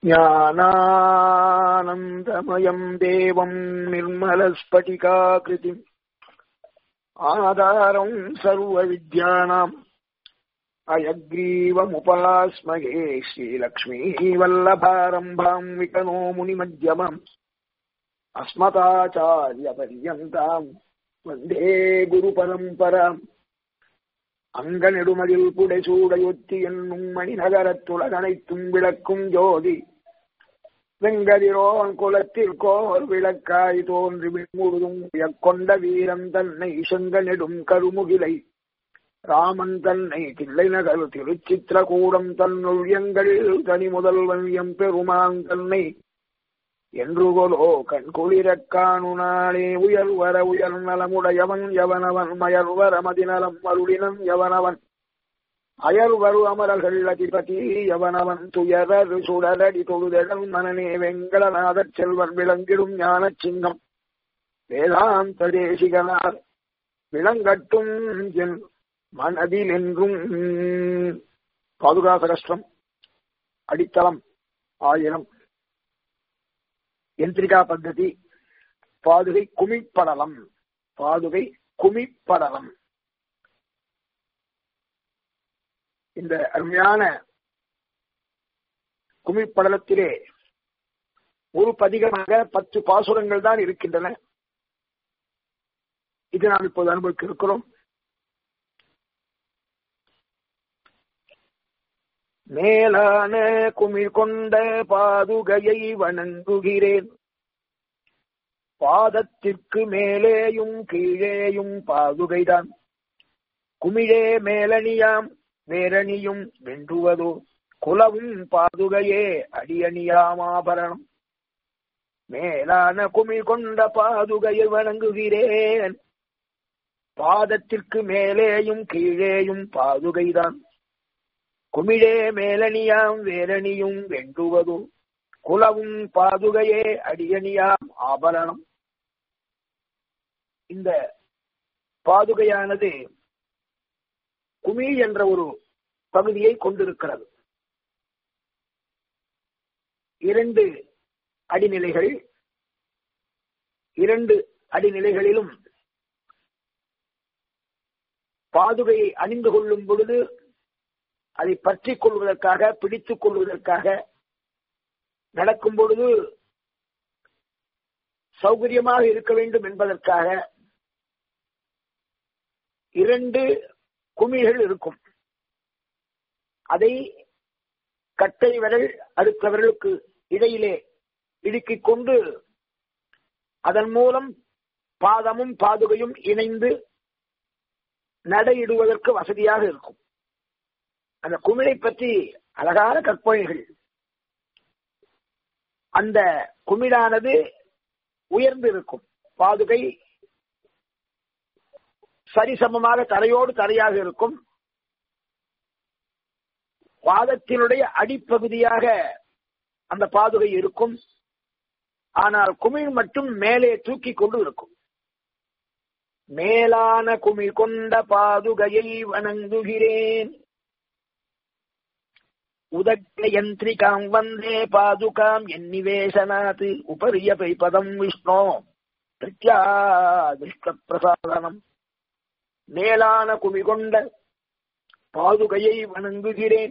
ज्ञानानन्दमयम् देवम् निर्मलस्फटिकाकृतिम् आधारम् सर्वविद्यानाम् अयग्रीवमुपास्महे श्रीलक्ष्मीवल्लभारम्भाम् विकनो मुनिमध्यमम् अस्मदाचार्यपर्यन्ताम् வந்தே குரு பரம்பராம் அங்க நெடுமதில் புடைசூடையொத்தி என்னும் மணி நகரத்துலகனைத்தும் விளக்கும் ஜோதி வெங்கதிரோன் குலத்திற்கோர் விளக்காய் தோன்றி முழுதும் கொண்ட வீரன் தன்னை செங்க நெடும் கருமுகிலை ராமன் தன்னை தில்லை நகர் திருச்சித்திரகூடம் தன்னுள் எங்கள் தனி முதல்வன் எம் பெருமான் தன்னை என்றுகொலோ கண் குளிரக் காணுனாலே உயர் வர உயர் நலமுடையவன் எவனவன் மயர் வர மதிநலம் அருளினன் எவனவன் அயர் வரு அமரர்கள் அதிபதி எவனவன் துயரர் சுடரடி தொழுதழல் மனநே வெங்கடநாதச் செல்வன் விளங்கிடும் ஞான சிங்கம் வேதாந்த தேசிகனார் விளங்கட்டும் என் மனதில் என்றும் பாதுகாசகஷ்டம் அடித்தளம் ஆயிரம் யந்திரிகா பத்ததி பாதுகை குமிப்படலம் பாதுகை குமிப்படலம் இந்த அருமையான குமிப்படலத்திலே ஒரு பதிகமாக பத்து பாசுரங்கள் தான் இருக்கின்றன இது நாம் இப்போது அனுபவிக்க இருக்கிறோம் மேலான குமிழ் கொண்ட பாதுகையை வணங்குகிறேன் பாதத்திற்கு மேலேயும் கீழேயும் பாதுகைதான் குமிழே மேலணியாம் வேரணியும் வென்றுவதோ குலவும் பாதுகையே அடியணியாம் ஆபரணம் மேலான குமிழ் கொண்ட பாதுகையை வணங்குகிறேன் பாதத்திற்கு மேலேயும் கீழேயும் பாதுகைதான் குமிழே மேலணியாம் வேரணியும் வெண்டுவதோ குலவும் பாதுகையே அடியணியாம் ஆபரணம் இந்த பாதுகையானது குமி என்ற ஒரு பகுதியை கொண்டிருக்கிறது இரண்டு அடிநிலைகள் இரண்டு அடிநிலைகளிலும் பாதுகையை அணிந்து கொள்ளும் பொழுது அதை பற்றிக் கொள்வதற்காக பிடித்துக் கொள்வதற்காக நடக்கும் பொழுது சௌகரியமாக இருக்க வேண்டும் என்பதற்காக இரண்டு குமிழ்கள் இருக்கும் அதை கட்டை விரல் அடுத்த விரலுக்கு இடையிலே இடுக்கிக் கொண்டு அதன் மூலம் பாதமும் பாதுகையும் இணைந்து நடையிடுவதற்கு வசதியாக இருக்கும் அந்த குமிழை பற்றி அழகான கற்பனைகள் அந்த குமிழானது உயர்ந்து இருக்கும் பாதுகை சரிசமமாக தரையோடு தரையாக இருக்கும் பாதத்தினுடைய அடிப்பகுதியாக அந்த பாதுகை இருக்கும் ஆனால் குமிழ் மட்டும் மேலே தூக்கி கொண்டு இருக்கும் மேலான குமிழ் கொண்ட பாதுகையை வணங்குகிறேன் உதயந்திரிகாம் வந்தே பாதுகாம் என்னிவேசனாத் உபரியபை பதம் விஷ்ணோ பிரத்யாதிஷ்ட பிரசாதனம் மேலான குமி கொண்ட பாதுகையை வணங்குகிறேன்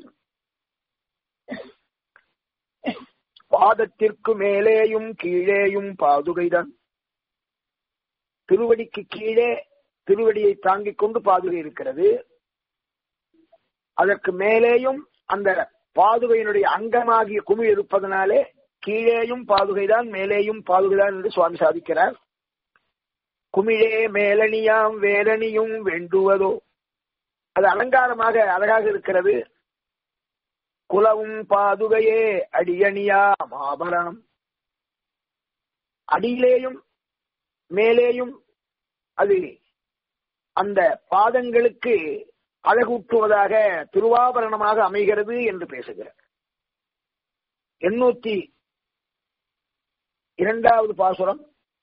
பாதத்திற்கு மேலேயும் கீழேயும் பாதுகைதான் திருவடிக்கு கீழே திருவடியை தாங்கிக் கொண்டு பாதுகை இருக்கிறது அதற்கு மேலேயும் அந்த பாதுகையினுடைய அங்கமாகிய குமி இருப்பதனாலே கீழேயும் பாதுகைதான் மேலேயும் பாதுகைதான் என்று சுவாமி சாதிக்கிறார் குமிழே மேலணியாம் வேலணியும் வேண்டுவதோ அது அலங்காரமாக அழகாக இருக்கிறது குலவும் பாதுகையே அடியணியாம் ஆபரணம் அடியிலேயும் மேலேயும் அது அந்த பாதங்களுக்கு அழகூட்டுவதாக திருவாபரணமாக அமைகிறது என்று பேசுகிறார் எண்ணூத்தி இரண்டாவது பாசுரம்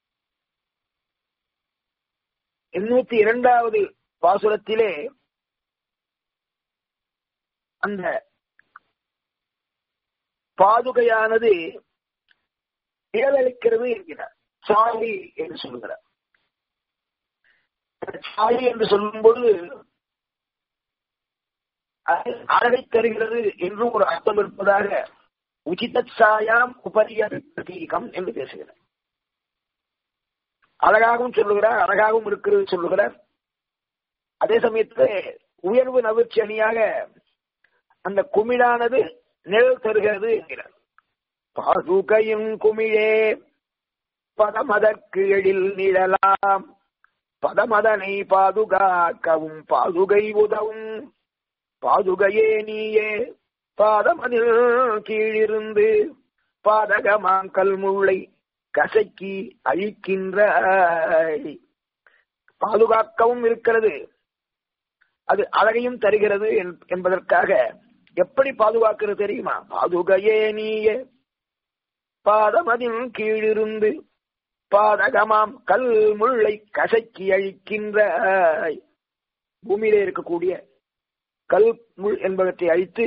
எண்ணூத்தி இரண்டாவது பாசுரத்திலே அந்த பாதுகையானது நிழலளிக்கிறது என்கிறார் சாலி என்று சொல்கிறார் சாலி என்று சொல்லும் பொழுது அழகை தருகிறது என்றும் ஒரு அர்த்தம் இருப்பதாக உச்சித சாயாம் உபரிய பிரதீகம் என்று பேசுகிறார் அழகாகவும் சொல்லுகிறார் அழகாகவும் இருக்கிறது சொல்லுகிறார் அதே சமயத்தில் உயர்வு நவிர்ச்சி அணியாக அந்த குமிழானது நிழல் தருகிறது என்கிறார் பாதுகையும் குமிழே பதமதற்கு எழில் நிழலாம் பதமதனை பாதுகாக்கவும் பாதுகை உதவும் பாதுகையே நீயே பாதமதில் கீழிருந்து பாதகமாங்கல் முள்ளை கசக்கி அழிக்கின்ற பாதுகாக்கவும் இருக்கிறது அது அழகையும் தருகிறது என்பதற்காக எப்படி பாதுகாக்கிறது தெரியுமா பாதுகையே நீயே பாதமதின் கீழிருந்து பாதகமாம் கல் முள்ளை கசக்கி அழிக்கின்ற பூமியிலே இருக்கக்கூடிய கல் முள் என்பவற்றை அழித்து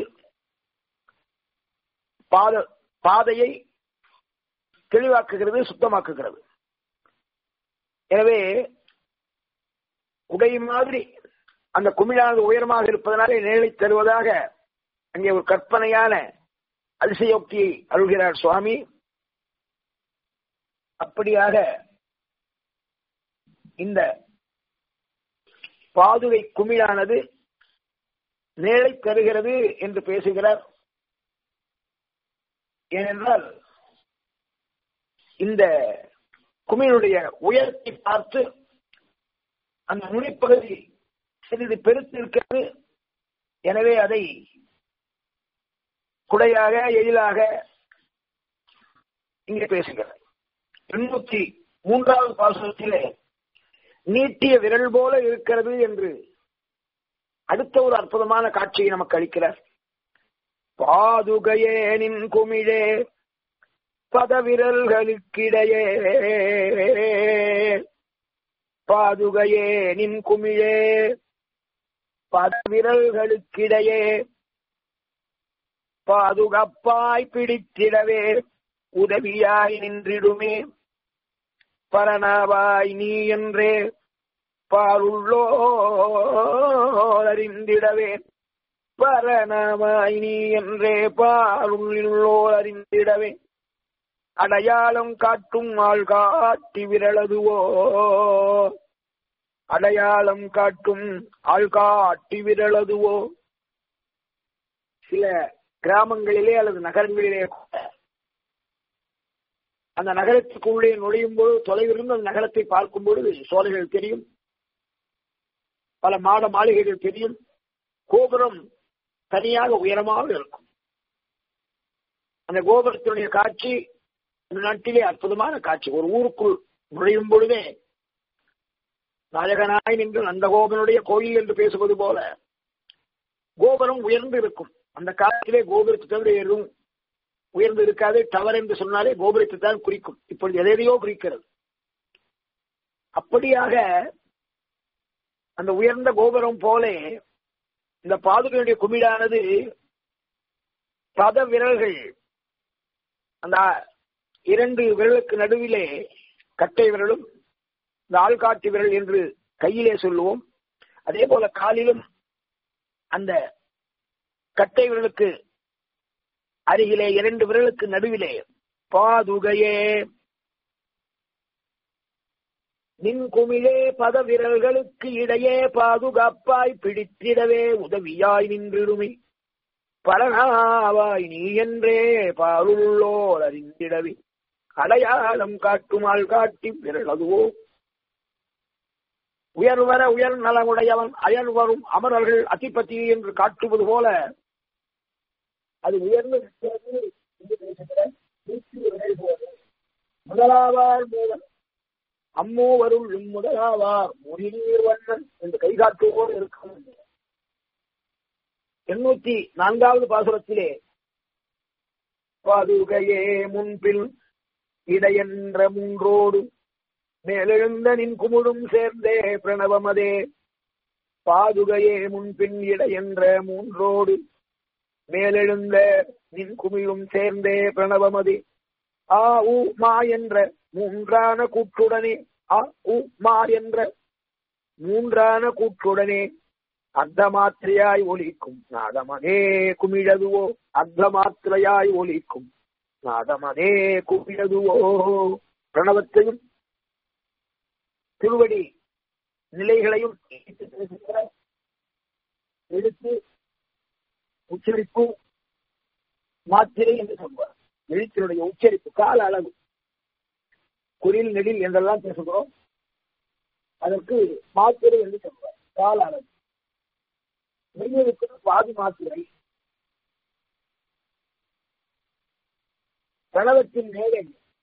பாத பாதையை தெளிவாக்குகிறது சுத்தமாக்குகிறது எனவே உடை மாதிரி அந்த குமிழானது உயரமாக இருப்பதனாலே நிழலை தருவதாக அங்கே ஒரு கற்பனையான அதிசயோக்தியை அருள்கிறார் சுவாமி அப்படியாக இந்த பாதுகை குமிழானது நிழலை தருகிறது என்று பேசுகிறார் ஏனென்றால் இந்த குமிழுடைய உயரத்தை பார்த்து அந்த நுனிப்பகுதி சிறிது பெருத்து இருக்கிறது எனவே அதை குடையாக எழிலாக இங்கே பேசுகிறார் எண்ணூத்தி மூன்றாவது பாசனத்திலே நீட்டிய விரல் போல இருக்கிறது என்று அடுத்த ஒரு அற்புதமான காட்சியை நமக்கு அளிக்கிறார் பாதுகையே நின் குமிழே பதவிரல்களுக்கிடையே பாதுகையே நின் குமிழே பதவிரல்களுக்கிடையே பாதுகாப்பாய் பிடித்திடவே உதவியாய் நின்றிடுமே பரணாவாய் நீ என்றே பாருள்ளோ அறிந்திடவே பரணமாய் நீ என்றே பாருள்ளோ அறிந்திடவே அடையாளம் காட்டும் ஆள் காட்டி விரலதுவோ அடையாளம் காட்டும் ஆள் காட்டி விரலதுவோ சில கிராமங்களிலே அல்லது நகரங்களிலே அந்த நகரத்துக்குள்ளே நுழையும் போது தொலைவிலிருந்து அந்த நகரத்தை பார்க்கும் பொழுது சோலைகள் தெரியும் பல மாட மாளிகைகள் தெரியும் கோபுரம் தனியாக உயரமாக இருக்கும் அந்த கோபுரத்தினுடைய காட்சி இந்த நாட்டிலே அற்புதமான காட்சி ஒரு ஊருக்குள் நுழையும் பொழுதே நாயகனாய் நின்று நந்தகோபனுடைய கோயில் என்று பேசுவது போல கோபுரம் உயர்ந்து இருக்கும் அந்த காலத்திலே கோபுரத்தை தவிர எதுவும் உயர்ந்து இருக்காது டவர் என்று சொன்னாலே கோபுரத்தை தான் குறிக்கும் இப்பொழுது எதையோ குறிக்கிறது அப்படியாக அந்த உயர்ந்த கோபுரம் போலே இந்த பாதுகையுடைய குமிழானது பத விரல்கள் அந்த இரண்டு விரலுக்கு நடுவிலே கட்டை விரலும் இந்த ஆள்காட்டி விரல் என்று கையிலே சொல்லுவோம் அதே போல காலிலும் அந்த கட்டை விரலுக்கு அருகிலே இரண்டு விரலுக்கு நடுவிலே பாதுகையே நின் குமிழே பத விரல்களுக்கு இடையே பாதுகாப்பாய் பிடித்திடவே உதவியாய் நின்றிடுமே பலனாவாய் நீ என்றே பாருள்ளோர் அறிந்திடவே அடையாளம் காட்டுமால் காட்டி விரலதுவோ உயர்வர உயர் நலமுடையவன் அயல் வரும் அமரர்கள் அதிபதி என்று காட்டுவது போல அது உயர்ந்து முதலாவார் மூலம் அம்மூவருள் முதலாவார் முனிநீர் வண்ணன் என்று கைகாட்டுவோடு இருக்கும் எண்ணூத்தி நான்காவது பாசுரத்திலே பாதுகையே முன்பில் இடையென்ற மூன்றோடு மேலெழுந்த நின் குமுடும் சேர்ந்தே பிரணவமதே பாதுகையே முன்பின் இடையென்ற மூன்றோடு மேலெழுந்த நின் குமிழும் சேர்ந்தே பிரணவமதி ஆ உ மா என்ற மூன்றான கூற்றுடனே ஆ உ மா என்ற மூன்றான கூற்றுடனே அர்த்தமாத்திரையாய் ஒலிக்கும் நாதமதே குமிழதுவோ அர்த்தமாத்திரையாய் ஒலிக்கும் நாதமதே குமிழதுவோ பிரணவத்தையும் திருவடி நிலைகளையும் எடுத்து உச்சரிப்பு மாத்திரை என்று சொல்வார் எழுத்தினுடைய உச்சரிப்பு கால அளவு குரில் நெடில் என்றெல்லாம் பேசுகிறோம் அதற்கு மாத்திரை என்று சொல்வார் கால அளவு மெய்யெழுத்து பாதி மாத்திரை பிரணவத்தின் மேலே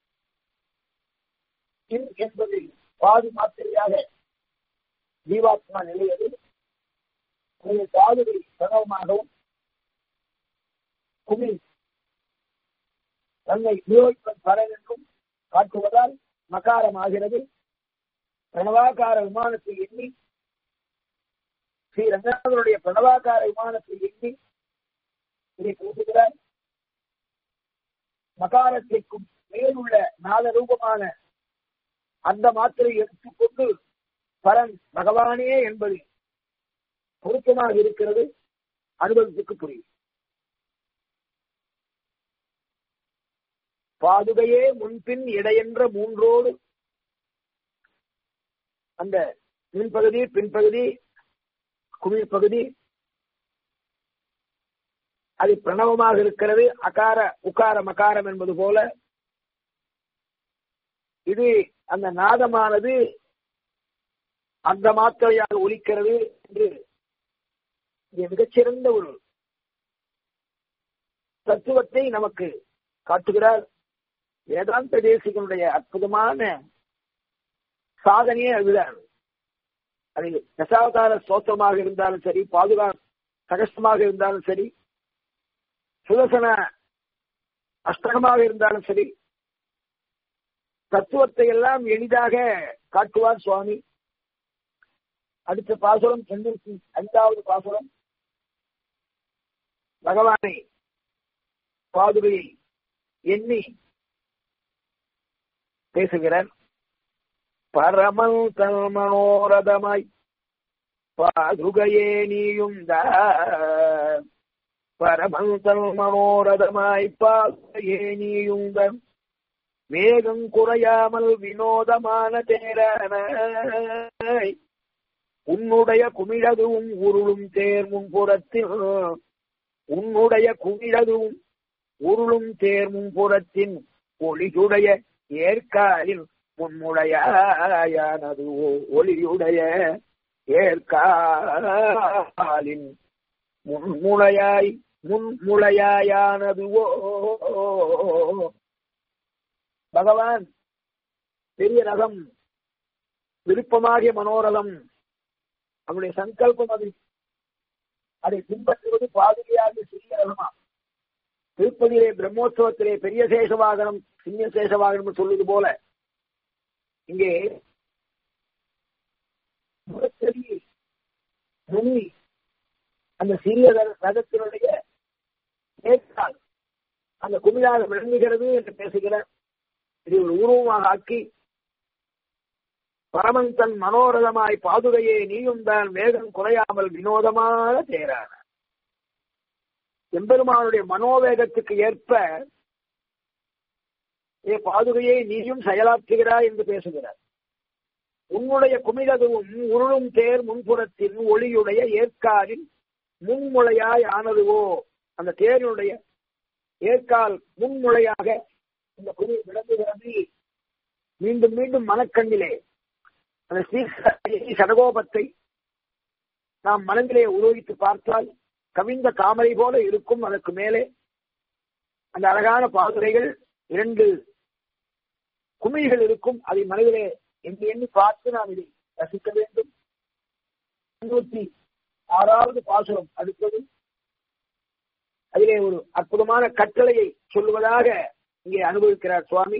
என்பது பாதி மாத்திரையாக ஜீவாத்மா நிலையது சாதுவை பிரணவமாகவும் குமிழ் தன்னை வியோகிப்பன் பலன் என்றும் காட்டுவதால் மகாரம் ஆகிறது பிரணவாகார விமானத்தை எண்ணி ஸ்ரீ ரங்கநாதனுடைய பிரணவாகார விமானத்தை எண்ணி இதை பேசுகிறார் மகாரத்திற்கும் மேலுள்ள நாத ரூபமான அந்த மாத்திரை எடுத்துக்கொண்டு பரன் பகவானே என்பது பொருத்தமாக இருக்கிறது அனுபவத்துக்கு புரியும் பாதுகையே முன்பின் இடையென்ற மூன்றோடு அந்த முன்பகுதி பின்பகுதி குமிழ் பகுதி அது பிரணவமாக இருக்கிறது அகார உகார மகாரம் என்பது போல இது அந்த நாதமானது அந்த மாத்திரையாக ஒலிக்கிறது என்று இது மிகச்சிறந்த ஒரு தத்துவத்தை நமக்கு காட்டுகிறார் வேதாந்த தேசிகனுடைய அற்புதமான சாதனையே அதுதான் அது தசாவதார ஸ்தோத்திரமாக இருந்தாலும் சரி பாதுகா சகஸ்தமாக இருந்தாலும் சரி சுதசன அஷ்டகமாக இருந்தாலும் சரி தத்துவத்தை எல்லாம் எளிதாக காட்டுவார் சுவாமி அடுத்த பாசுரம் தொண்ணூத்தி ஐந்தாவது பாசுரம் பகவானை பாதுகையை எண்ணி பேசுகிறார் பரமல் தல் மனோரதமாய் பாதுகையே நீயுந்த பரமல் தல் மனோரதமாய் பாதுகையே நீயுந்த வேகம் குறையாமல் வினோதமான தேரான உன்னுடைய குமிழதுவும் உருளும் தேர் முன்புறத்தில் உன்னுடைய குமிழதுவும் உருளும் தேர் முன்புறத்தின் ஒளியுடைய ஏற்காலில் முன்முடையானது ஒளியுடைய ஏற்காலின் முன்முளையாய் முன்முளையாயானதுவோ பகவான் பெரிய ரகம் விருப்பமாகிய மனோரகம் அவனுடைய சங்கல்பம் அது அதை பின்பற்றுவது பாதுகையாக சிறிய ரகமா திருப்பதியிலே பிரம்மோற்சவத்திலே பெரிய சேஷவாகனம் சின்ன சேஷவாகனம் சொல்லுது போல இங்கே நுனி அந்த சிறிய ரகத்தினுடைய ஏற்றால் அந்த குமிழாக விளங்குகிறது என்று பேசுகிற இதை ஒரு உருவமாக ஆக்கி பரமன் தன் மனோரதமாய் பாதுகையே நீயும் தான் வேகம் குறையாமல் வினோதமான தேரான எம்பெருமானுடைய மனோவேகத்துக்கு ஏற்ப ஏ பாதுகையை நீயும் செயலாற்றுகிறாய் என்று பேசுகிறார் உன்னுடைய குமிழதுவும் உருளும் தேர் முன்புறத்தின் ஒளியுடைய ஏற்காலின் முன்முளையாய் ஆனதுவோ அந்த தேரினுடைய ஏற்கால் முன்முளையாக இந்த குமி விளங்குகிறது மீண்டும் மீண்டும் மனக்கண்ணிலே அந்த ஸ்ரீ சடகோபத்தை நாம் மனதிலே உருவித்து பார்த்தால் கவிந்த தாமரை போல இருக்கும் அதற்கு மேலே அந்த அழகான பாதுரைகள் இரண்டு குமிழ்கள் இருக்கும் அதை மனதிலே எண்ணி எண்ணி பார்த்து நாம் இதை ரசிக்க வேண்டும் முன்னூத்தி ஆறாவது பாசுரம் அடுத்தது அதிலே ஒரு அற்புதமான கட்டளையை சொல்லுவதாக இங்கே அனுபவிக்கிறார் சுவாமி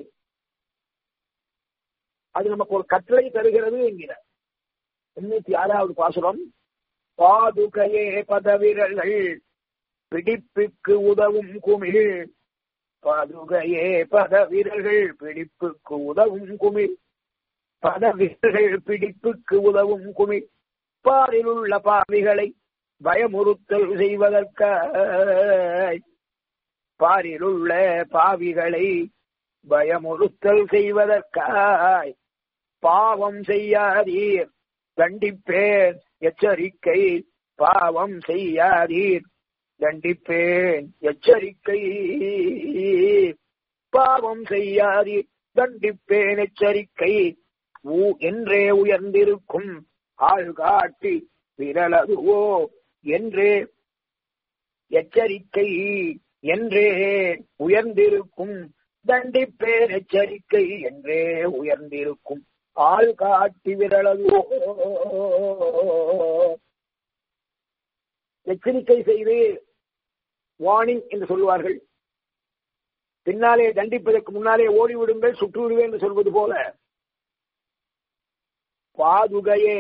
அது நமக்கு ஒரு கட்டளை தருகிறது என்கிறார் எண்ணூத்தி ஆறாவது பாசுரம் பாதுகையே பதவிரல்கள் பிடிப்புக்கு உதவும் குமிழ் பாதுகையே பத வீரர்கள் பிடிப்புக்கு உதவும் குமிழ் பத வீரர்கள் பிடிப்புக்கு உதவும் குமிழ் பாரில் உள்ள பாவிகளை பயமுறுத்தல் செய்வதற்காய் பாரில் உள்ள பாவிகளை பயமுறுத்தல் செய்வதற்காய் பாவம் செய்யாதீர் தண்டிப்பேன் எச்சரிக்கை பாவம் செய்யாதீர் தண்டிப்பேன் எச்சரிக்கை பாவம் செய்யாதீர் தண்டிப்பேன் எச்சரிக்கை ஊ என்றே உயர்ந்திருக்கும் ஆள் காட்டி விரலதுவோ என்றே எச்சரிக்கை என்றே உயர்ந்திருக்கும் தண்டிப்பேன் எச்சரிக்கை என்றே உயர்ந்திருக்கும் ஆள் காட்டி விரலதுவோ எச்சரிக்கை செய்து வார்னிங் என்று சொல்லுவார்கள் பின்னாலே தண்டிப்பதற்கு முன்னாலே ஓடிவிடுங்கள் சுற்றுவிடுவேன் என்று சொல்வது போல பாதுகையே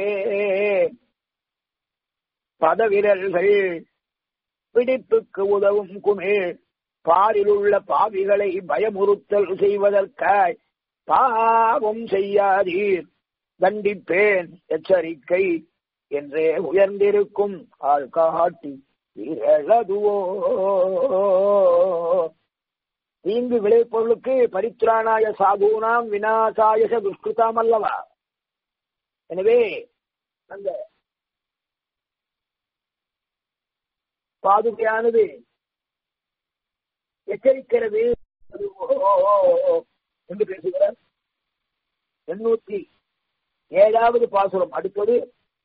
பதவிரல்கள் பிடிப்புக்கு உதவும் குமிழ் பாரில் உள்ள பாவிகளை பயமுறுத்தல் செய்வதற்காய் பாவம் செய்யாதீர் தண்டிப்பேன் எச்சரிக்கை என்றே உயர்ந்திருக்கும் ஆள் காட்டி விரலதுவோ தீங்கு விளைபொருளுக்கு பரித்ராணாய சாதுனாம் வினாசாயச துஷ்கிருதாம் அல்லவா எனவே அந்த பாதுகையானது எச்சரிக்கிறது என்று பேசுகிறார் எண்ணூத்தி ஏழாவது பாசுரம் அடுத்தது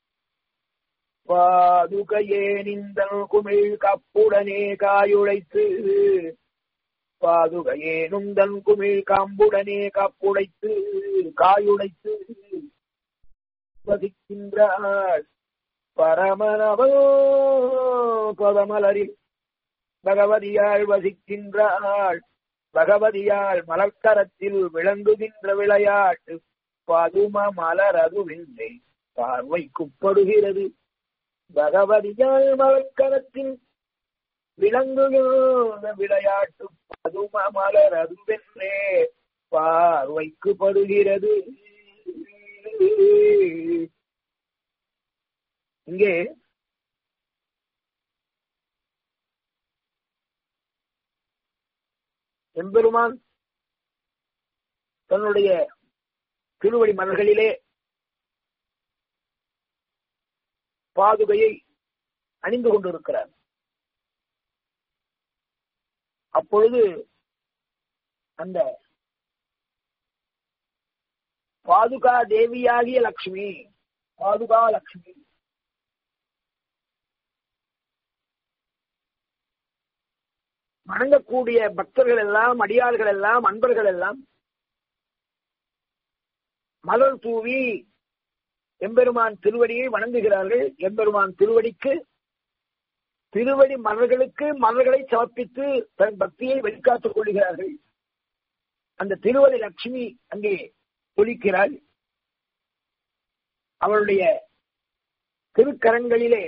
பாதுகையே நிந்தல் குமிழ் கப்புடனே காயுழைத்து பாதுகையே நுந்தன் குமிழ் காம்புடனே காப்புடைத்து காயுடைத்து வசிக்கின்றாள் பரமனவோ பதமலரில் பகவதியாள் வசிக்கின்றாள் பகவதியாள் மலர்க்கரத்தில் விளங்குகின்ற விளையாட்டு பதும மலர் அதுவில்லை பார்வைக்குப்படுகிறது பகவதியாள் மலர்க்கரத்தில் விளங்குகிற விளையாட்டு பதும மலர் அதுவென்றே பார்வைக்கு படுகிறது இங்கே எம்பெருமான் தன்னுடைய திருவடி மலர்களிலே பாதுகையை அணிந்து கொண்டிருக்கிறார் அப்பொழுது அந்த பாதுகா தேவியாகிய லக்ஷ்மி பாதுகா லக்ஷ்மி வணங்கக்கூடிய பக்தர்கள் எல்லாம் அடியார்கள் எல்லாம் அன்பர்கள் எல்லாம் மலர் தூவி எம்பெருமான் திருவடியை வணங்குகிறார்கள் எம்பெருமான் திருவடிக்கு திருவடி மலர்களுக்கு மலர்களை சமர்ப்பித்து தன் பக்தியை வெளிக்காத்துக் கொள்கிறார்கள் அந்த திருவடி லட்சுமி அங்கே தொழிக்கிறாள் அவளுடைய திருக்கரங்களிலே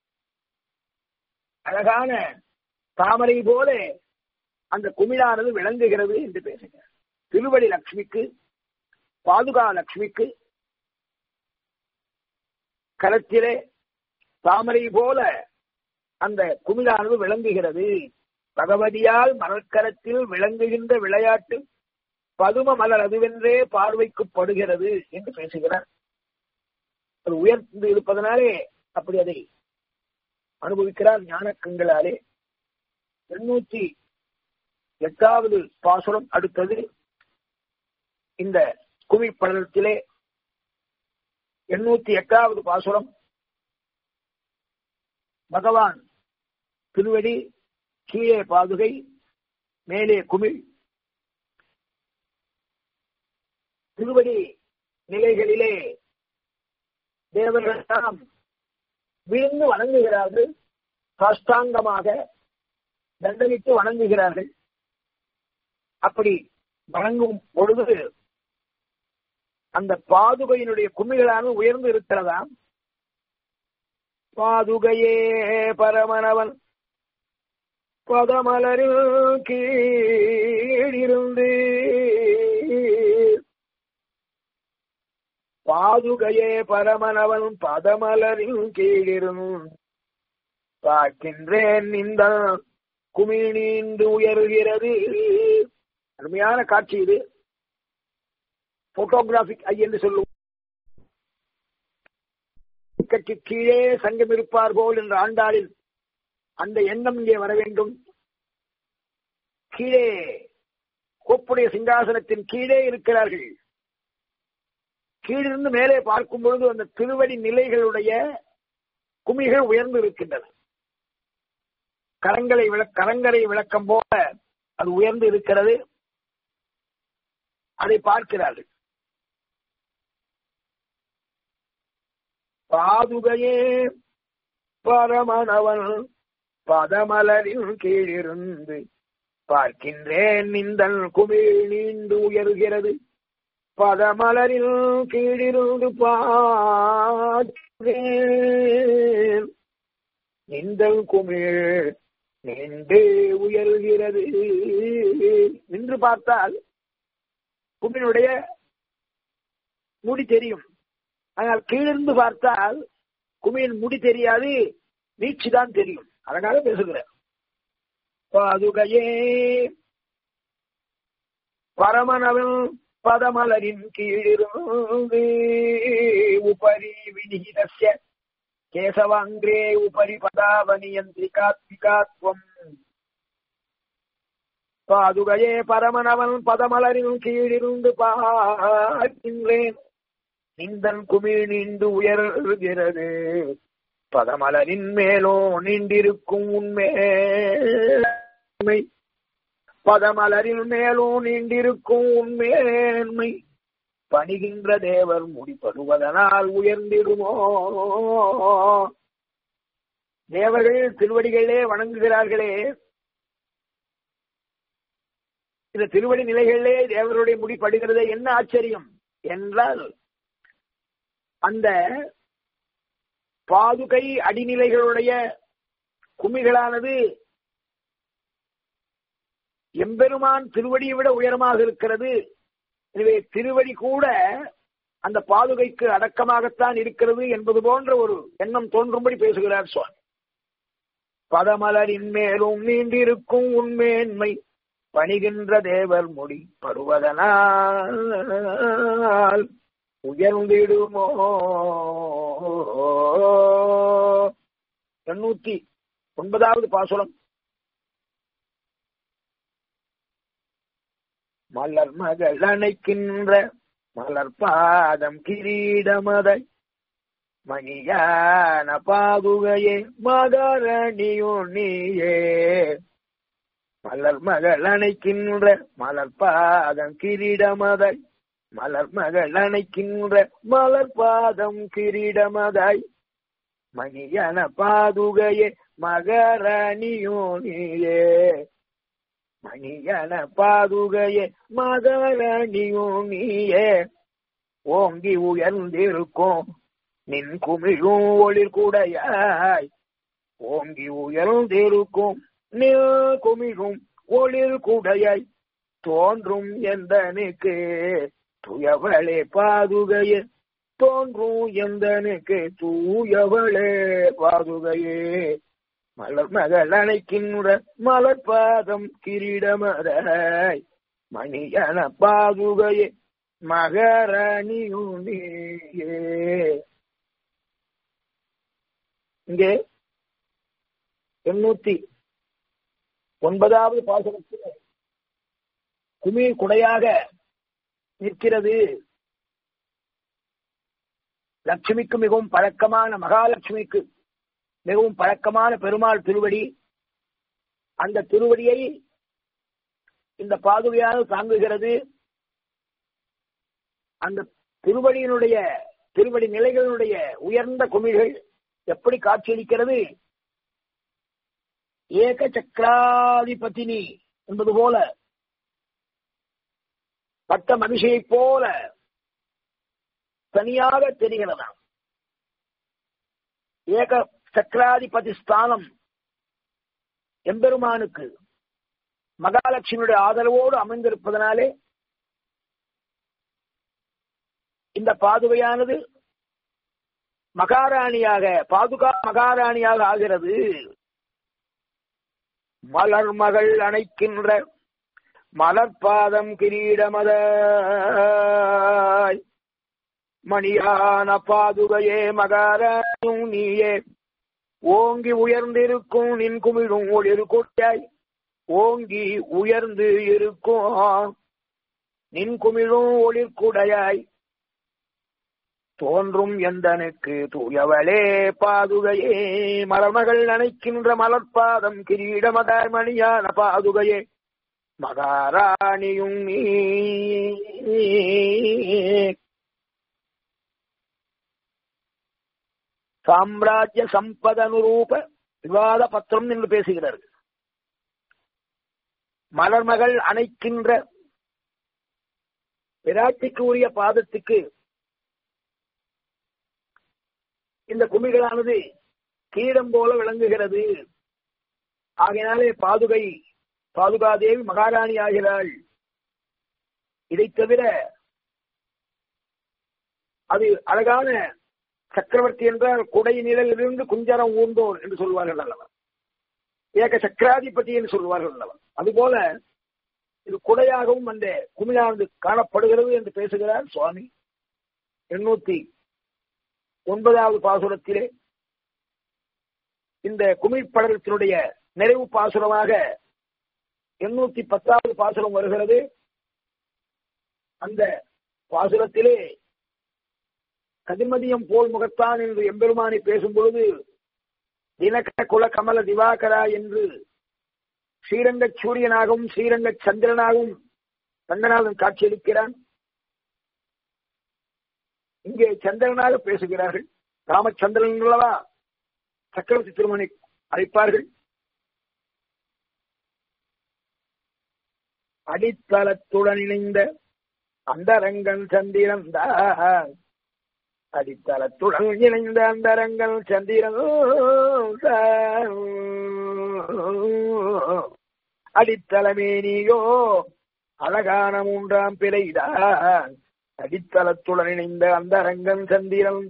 அழகான தாமரை போல அந்த குமிழானது விளங்குகிறது என்று பேசுகிறார் திருவடி லட்சுமிக்கு பாதுகா லட்சுமிக்கு களத்திலே தாமரை போல அந்த குமிழானது விளங்குகிறது பகவதியால் மலர்க்கரத்தில் விளங்குகின்ற விளையாட்டு பதும மலர் அதுவென்றே பார்வைக்கு படுகிறது என்று பேசுகிறார் அது உயர்ந்து இருப்பதனாலே அப்படி அதை அனுபவிக்கிறார் ஞான கண்களாலே எண்ணூத்தி எட்டாவது பாசுரம் அடுத்தது இந்த குமிப்படலத்திலே எண்ணூத்தி எட்டாவது பாசுரம் பகவான் திருவடி கீழே பாதுகை மேலே குமிழ் திருவடி நிலைகளிலே தேவர்களெல்லாம் விழுந்து வணங்குகிறார்கள் சாஷ்டாங்கமாக தண்டனிட்டு வணங்குகிறார்கள் அப்படி வணங்கும் பொழுது அந்த பாதுகையினுடைய குமிழான உயர்ந்து இருக்கிறதாம் பாதுகையே பரமனவன் பதமலரில் கீழிருந்து பாதுகையே பரமனவன் பதமலரின் கீழிருந்து பார்க்கின்றேன் இந்த குமிழீண்டு உயர்கிறது அருமையான காட்சி இது போட்டோகிராபிக் ஐ என்று சொல்லுவோம் கட்சி கீழே சங்கம் இருப்பார் போல் என்ற ஆண்டாளில் அந்த எண்ணம் இங்கே வர வேண்டும் கீழே கோப்புடைய சிங்காசனத்தின் கீழே இருக்கிறார்கள் கீழிருந்து மேலே பார்க்கும் பொழுது அந்த திருவடி நிலைகளுடைய குமிகள் உயர்ந்து இருக்கின்றன கரங்களை விள கரங்கரை விளக்கம் போல அது உயர்ந்து இருக்கிறது அதை பார்க்கிறார்கள் பாதுகையே பரமணவன் பதமலரின் கீழிருந்து பார்க்கின்றேன் இந்த குமிழ் நீண்டு உயர்கிறது பதமலரில் கீழிருந்து பார்க்கிறேன் இந்த குமிழ் நீண்டு உயர்கிறது நின்று பார்த்தால் குமிழுடைய முடி தெரியும் ஆனால் கீழிருந்து பார்த்தால் குமியின் முடி தெரியாது வீச்சு தான் தெரியும் அதனால பேசுகிறேன் பாதுகையே பரமனவன் பதமலரின் கீழிருந்து உபரி வினிகிதஸ்ய கேசவாங்கிரே உபரி பதாவனியந்திரிகாத்மிகாத்வம் பாதுகையே பரமனவன் பதமலரின் கீழிருந்து பார்க்கின்றேன் நிந்தன் குமிழ் நீண்டு உயர்கிறது பதமலரின் மேலோ நீண்டிருக்கும் உண்மை பதமலரின் மேலோ நீண்டிருக்கும் உண்மையேன்மை பணிகின்ற தேவர் முடிப்படுவதனால் உயர்ந்திடுமோ தேவர்கள் திருவடிகளே வணங்குகிறார்களே இந்த திருவடி நிலைகளிலே தேவருடைய முடிப்படுகிறதே என்ன ஆச்சரியம் என்றால் அந்த பாதுகை அடிநிலைகளுடைய குமிகளானது எம்பெருமான் திருவடியை விட உயரமாக இருக்கிறது எனவே திருவடி கூட அந்த பாதுகைக்கு அடக்கமாகத்தான் இருக்கிறது என்பது போன்ற ஒரு எண்ணம் தோன்றும்படி பேசுகிறார் சுவாமி பதமலரின் மேலும் நீண்டிருக்கும் உண்மேன்மை பணிகின்ற தேவர் முடி படுவதனால் உயர்ந்திடுமோ எண்ணூத்தி ஒன்பதாவது பாசுரம் மலர் மகள் அணைக்கின்ற மலர் பாதம் கிரீடமதை மணியான பாதுகையே மகரணியோ நீயே மலர் மகள் அணைக்கின்ற மலர் பாதம் கிரீடமதை மலர் மகள் அணைக்கின்ற மலர் பாதம் கிரீடமதாய் மணியன பாதுகையே மகரணியோ நீயே மணியன பாதுகையே மகரணியோ நீயே ஓங்கி உயர்ந்திருக்கும் நின் குமிழும் ஒளிர் கூடையாய் ஓங்கி உயர்ந்திருக்கும் நில் குமிழும் ஒளிர் கூடையாய் தோன்றும் எந்தனுக்கு துயவளே பாதுகையே தோன்றும் எந்தனுக்கு தூயவளே பாதுகையே மலர் மகள் அணைக்கின்ற மலர் பாதம் கிரீடமராய் மணியன பாதுகையே மகரணியுனியே இங்கே எண்ணூத்தி ஒன்பதாவது பாசனத்தில் குமி குடையாக நிற்கிறது லட்சுமிக்கு மிகவும் பழக்கமான மகாலட்சுமிக்கு மிகவும் பழக்கமான பெருமாள் திருவடி அந்த திருவடியை இந்த பாதுகையாக தாங்குகிறது அந்த திருவடியினுடைய திருவடி நிலைகளுடைய உயர்ந்த குமிழ்கள் எப்படி காட்சியளிக்கிறது ஏக சக்கராதிபதினி என்பது போல பட்ட மனுஷையைப் போல தனியாக தெரிகிறதாம் ஏக சக்கராதிபதி ஸ்தானம் எம்பெருமானுக்கு மகாலட்சுமியுடைய ஆதரவோடு அமைந்திருப்பதனாலே இந்த பாதுகையானது மகாராணியாக பாதுகா மகாராணியாக ஆகிறது மலர் மகள் அணைக்கின்ற மலர்பாதம் கிரீடமத மணியான பாதுகையே மகாராணியும் நீயே ஓங்கி உயர்ந்திருக்கும் நின் குமிழும் ஒளிர் கொட்டாய் ஓங்கி உயர்ந்து இருக்கும் நின் குமிழும் ஒளிர்குடையாய் தோன்றும் எந்தனுக்கு தூயவளே பாதுகையே மலர்மகள் நினைக்கின்ற மலர்பாதம் கிரீடமதார் மணியான பாதுகையே மகாராணியும் நீ சாம்ராஜ்ய சம்பதனுரூப விவாத பத்திரம் என்று பேசுகிறார்கள் மலர்மகள் அணைக்கின்ற விராட்டிக்கு உரிய பாதத்துக்கு இந்த குமிகளானது கீடம் போல விளங்குகிறது ஆகையினாலே பாதுகை பாதுகாதேவி மகாராணி ஆகிறாள் இதை தவிர அது அழகான சக்கரவர்த்தி என்றால் குடை நிழலிலிருந்து குஞ்சரம் ஊர்ந்தோர் என்று சொல்வார்கள் அல்லவா ஏக சக்கராதிபதி என்று சொல்வார்கள் அல்லவா அதுபோல இது குடையாகவும் அந்த குமிழானது காணப்படுகிறது என்று பேசுகிறார் சுவாமி எண்ணூத்தி ஒன்பதாவது பாசுரத்திலே இந்த குமிழ்படலத்தினுடைய நிறைவு பாசுரமாக எண்ணூத்தி பத்தாவது பாசுரம் வருகிறது அந்த பாசுரத்திலே கதிர்மதியம் போல் முகத்தான் என்று எம்பெருமானை பேசும் பொழுது தினகர குல கமல திவாகரா என்று ஸ்ரீரங்க சூரியனாகவும் ஸ்ரீரங்க சந்திரனாகவும் ரங்கநாதன் காட்சியளிக்கிறான் இங்கே சந்திரனாக பேசுகிறார்கள் ராமச்சந்திரன் அல்லவா சக்கரவர்த்தி திருமணி அழைப்பார்கள் அடித்தளத்துடன் இணைந்த அந்தரங்கன் சந்திரன் அடித்தளத்துடன் இணைந்த அந்தரங்கன் சந்திரன் அடித்தளமேனியோ அழகான மூன்றாம் பிறைதான் அடித்தளத்துடன் இணைந்த அந்தரங்கன் சந்திரன்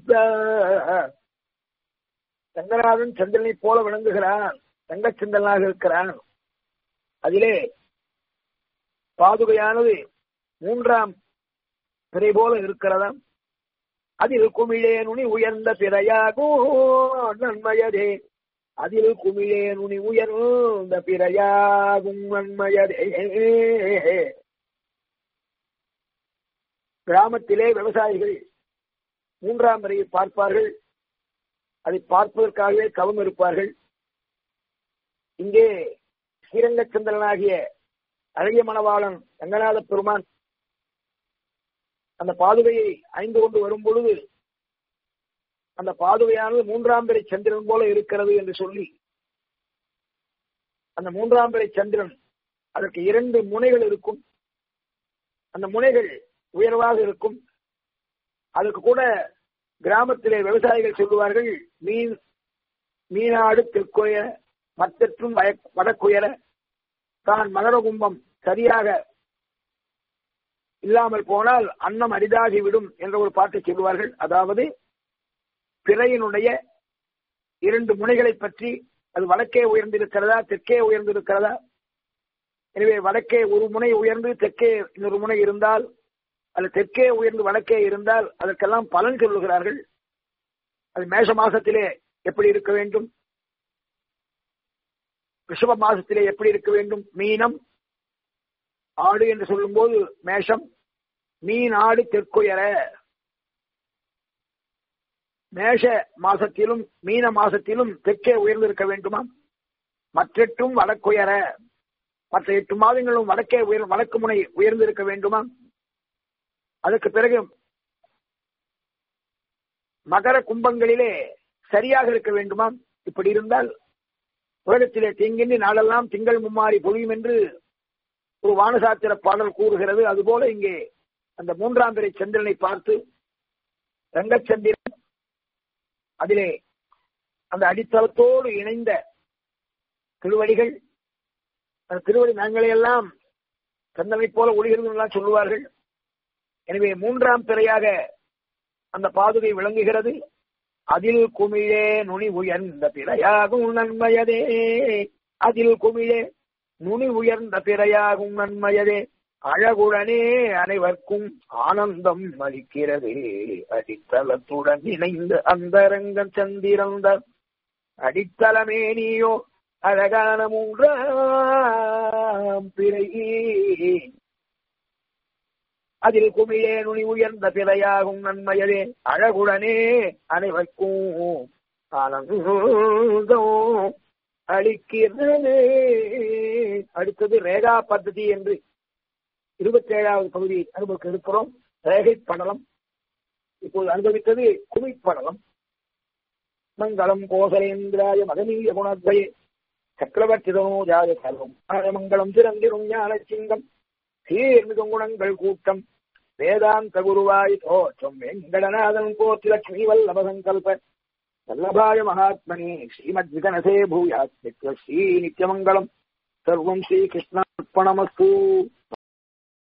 ரங்கநாதன் சந்திரனை போல விளங்குகிறான் தங்கச்சந்திரனாக இருக்கிறான் அதிலே பாதுகையானது மூன்றாம் பிறை போல இருக்கிறதாம் அதில் குமிழே நுனி உயர்ந்த பிறையாகும் நன்மையதே அதில் குமிழே நுனி உயர்ந்த பிறையாகும் நன்மையதே கிராமத்திலே விவசாயிகள் மூன்றாம் பிறையை பார்ப்பார்கள் அதை பார்ப்பதற்காகவே கவம் இருப்பார்கள் இங்கே ஸ்ரீரங்கச்சந்திரனாகிய அழகிய மணவாளன் ரங்கநாத பெருமான் அந்த பாதுகையை ஐந்து கொண்டு வரும் பொழுது அந்த பாதுகையானது மூன்றாம் பிறை சந்திரன் போல இருக்கிறது என்று சொல்லி அந்த மூன்றாம் பிறை சந்திரன் அதற்கு இரண்டு முனைகள் இருக்கும் அந்த முனைகள் உயர்வாக இருக்கும் அதுக்கு கூட கிராமத்திலே விவசாயிகள் சொல்லுவார்கள் மீன் மீனாடு தெற்குயர மற்றற்றும் வடக்குயர தான் மகர கும்பம் சரியாக இல்லாமல் போனால் அன்னம் அரிதாகிவிடும் என்ற ஒரு பாட்டை சொல்லுவார்கள் அதாவது பிறையினுடைய இரண்டு முனைகளை பற்றி அது வடக்கே உயர்ந்திருக்கிறதா தெற்கே உயர்ந்திருக்கிறதா எனவே வடக்கே ஒரு முனை உயர்ந்து தெற்கே இன்னொரு முனை இருந்தால் அது தெற்கே உயர்ந்து வடக்கே இருந்தால் அதற்கெல்லாம் பலன் சொல்லுகிறார்கள் அது மேஷ மாசத்திலே எப்படி இருக்க வேண்டும் ரிஷப மாசத்திலே எப்படி இருக்க வேண்டும் மீனம் ஆடு என்று சொல்லும் போது மேஷம் மீன் ஆடு தெற்குயர மேஷ மாசத்திலும் மீன மாசத்திலும் தெற்கே உயர்ந்திருக்க வேண்டுமா மற்றெட்டும் வடக்குயர மற்ற எட்டு மாதங்களும் வடக்கே உயர் வடக்கு முனை உயர்ந்திருக்க வேண்டுமா அதற்கு பிறகு மகர கும்பங்களிலே சரியாக இருக்க வேண்டுமா இப்படி இருந்தால் உலகத்திலே தீங்கின்றி நாளெல்லாம் திங்கள் மும்மாறி பொழியும் என்று ஒரு வானசாத்திர பாடல் கூறுகிறது அதுபோல இங்கே அந்த மூன்றாம் பிறை சந்திரனை பார்த்து ரங்கச்சந்திரன் அதிலே அந்த அடித்தளத்தோடு இணைந்த திருவடிகள் அந்த திருவடி நகங்களை எல்லாம் சந்தனை போல ஒளிகிறது எல்லாம் சொல்லுவார்கள் எனவே மூன்றாம் பிறையாக அந்த பாதுகை விளங்குகிறது அதில் குமிழே நுனி உயர்ந்த பிறையாகும் நன்மையதே அதில் குமிழே நுனி உயர்ந்த பிறையாகும் நன்மையதே அழகுடனே அனைவர்க்கும் ஆனந்தம் அளிக்கிறது அடித்தளத்துடன் இணைந்து அந்தரங்கம் சந்திரந்த அடித்தளமே நீயோ அழகான மூன்றாம் பிறை அதில் குமிழே நுனி உயர்ந்த பிறையாகும் நன்மையதே அழகுடனே அனைவர்க்கும் ஆனந்தம் அளிக்கிறது அடுத்தது ரேகா பద్ధதி என்று இருபத்தி ஏழாவது பகுதி அனுபவிக்க இருக்கிறோம் ரேகை படலம் இப்போது அனுபவித்தது குமிப்படலம் மங்களம் கோசலேந்திராய மகனீய குணத்வயே சக்கரவர்த்தி தனோஜாய சர்வம் மங்களம் சிறந்திரும் ஞான சிங்கம் சீர்மிகு குணங்கள் கூட்டம் வேதாந்த குருவாய் தோற்றம் வெங்கடநாதன் போற்றி லட்சுமி வல்லப சங்கல்ப வல்லபாய மகாத்மனே ஸ்ரீமத் விகனசே பூயாத் ஸ்ரீ நித்யமங்கலம் சர்வம் ஸ்ரீ கிருஷ்ணார்ப்பணமஸ்து